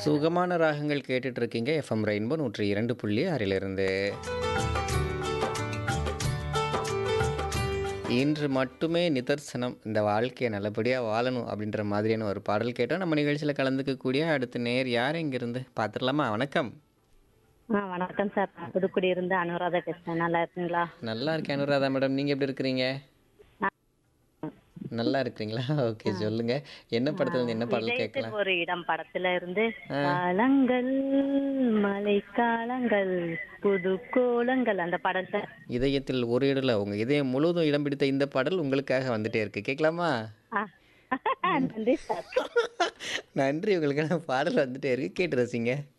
சுகமான ராகங்கள் கேட்டுட்டு இருக்கீங்க எஃப்எம் ரெயின்போ நூற்றி இரண்டு புள்ளி ஆறிலிருந்து இன்று மட்டுமே நிதர்சனம் இந்த வாழ்க்கையை நல்லபடியாக வாழணும் அப்படின்ற மாதிரியான ஒரு பாடல் கேட்டோம் நம்ம நிகழ்ச்சியில் கலந்துக்கக்கூடிய அடுத்த நேர் யார் இங்கிருந்து பார்த்துடலாமா வணக்கம் ஆ வணக்கம் சார் நான் புதுக்குடியிருந்து அனுராதா பேசுறேன் நல்லா இருக்கீங்களா நல்லா இருக்கேன் அனுராதா மேடம் நீங்கள் எப்படி இருக்கிறீங்க நல்லா இருக்கிறீங்களா ஓகே சொல்லுங்க என்ன படத்துல இருந்து என்ன பாடல் கேட்கலாம் இதயத்தில் ஒரு இடம் படத்துல இருந்து காலங்கள் மழைக்காலங்கள் புது கோலங்கள் அந்த படம் சார் இதயத்தில் ஒரு இடல உங்க இதயம் முழுவதும் இடம் பிடித்த இந்த பாடல் உங்களுக்காக வந்துட்டே இருக்கு கேட்கலாமா ஆ. நன்றி சார் நன்றி உங்களுக்கான பாடல் வந்துட்டே இருக்கு கேட்டு ரசிங்க